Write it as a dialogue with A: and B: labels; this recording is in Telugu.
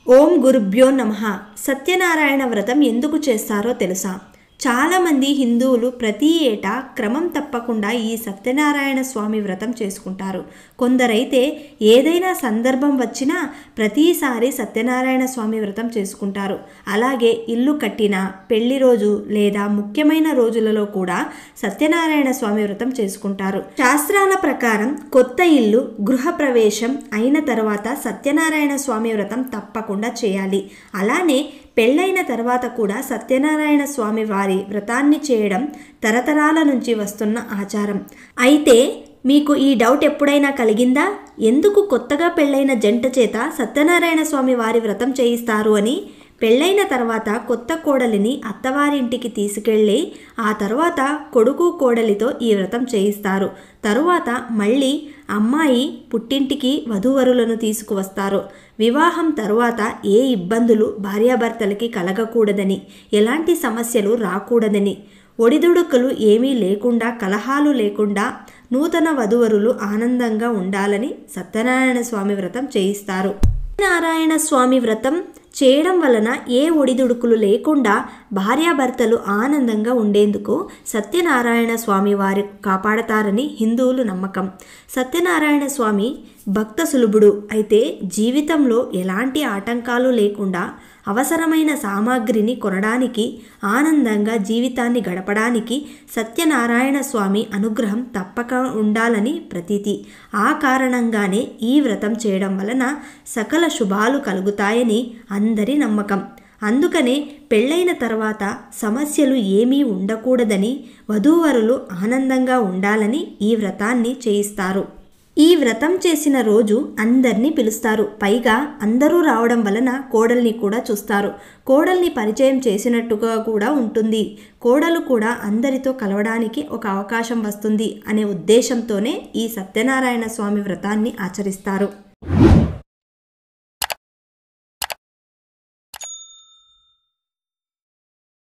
A: ఓం గురుభ్యో నమ సత్యనారాయణ వ్రతం ఎందుకు చేస్తారో తెలుసా చాలామంది హిందువులు ప్రతి ఏటా క్రమం తప్పకుండా ఈ సత్యనారాయణ స్వామి వ్రతం చేసుకుంటారు కొందరైతే ఏదైనా సందర్భం వచ్చినా ప్రతిసారి సత్యనారాయణ స్వామి వ్రతం చేసుకుంటారు అలాగే ఇల్లు కట్టిన పెళ్లి రోజు లేదా ముఖ్యమైన రోజులలో కూడా సత్యనారాయణ స్వామి వ్రతం చేసుకుంటారు శాస్త్రాల ప్రకారం కొత్త ఇల్లు గృహప్రవేశం అయిన తర్వాత సత్యనారాయణ స్వామి వ్రతం తప్పకుండా చేయాలి అలానే పెళ్ళైన తర్వాత కూడా సత్యనారాయణ స్వామి వారి వ్రతాన్ని చేయడం తరతరాల నుంచి వస్తున్న ఆచారం అయితే మీకు ఈ డౌట్ ఎప్పుడైనా కలిగిందా ఎందుకు కొత్తగా పెళ్ళైన జంట చేత సత్యనారాయణ స్వామి వారి వ్రతం చేయిస్తారు అని పెళ్ళైన తర్వాత కొత్త కోడలిని అత్తవారింటికి తీసుకెళ్ళి ఆ తర్వాత కొడుకు కోడలితో ఈ వ్రతం చేయిస్తారు తరువాత మళ్ళీ అమ్మాయి పుట్టింటికి వధూవరులను తీసుకువస్తారు వివాహం తరువాత ఏ ఇబ్బందులు భార్యాభర్తలకి కలగకూడదని ఎలాంటి సమస్యలు రాకూడదని ఒడిదుడుకులు ఏమీ లేకుండా కలహాలు లేకుండా నూతన వధువరులు ఆనందంగా ఉండాలని సత్యనారాయణ స్వామి వ్రతం చేయిస్తారు సత్యనారాయణ స్వామి వ్రతం చేయడం వలన ఏ ఒడిదుడుకులు లేకుండా భార్యాభర్తలు ఆనందంగా ఉండేందుకు సత్యనారాయణ స్వామి వారి కాపాడతారని హిందువులు నమ్మకం సత్యనారాయణ స్వామి భక్త సులభుడు అయితే జీవితంలో ఎలాంటి ఆటంకాలు లేకుండా అవసరమైన సామాగ్రిని కొనడానికి ఆనందంగా జీవితాన్ని గడపడానికి సత్యనారాయణ స్వామి అనుగ్రహం తప్పక ఉండాలని ప్రతీతి ఆ కారణంగానే ఈ వ్రతం చేయడం వలన సకల శుభాలు కలుగుతాయని అందరి నమ్మకం అందుకనే పెళ్ళైన తర్వాత సమస్యలు ఏమీ ఉండకూడదని వధూవరులు ఆనందంగా ఉండాలని ఈ వ్రతాన్ని చేయిస్తారు ఈ వ్రతం చేసిన రోజు అందరినీ పిలుస్తారు పైగా అందరూ రావడం వలన కోడల్ని కూడా చూస్తారు కోడల్ని పరిచయం చేసినట్టుగా కూడా ఉంటుంది కోడలు కూడా అందరితో కలవడానికి ఒక అవకాశం వస్తుంది అనే ఉద్దేశంతోనే ఈ సత్యనారాయణ స్వామి వ్రతాన్ని ఆచరిస్తారు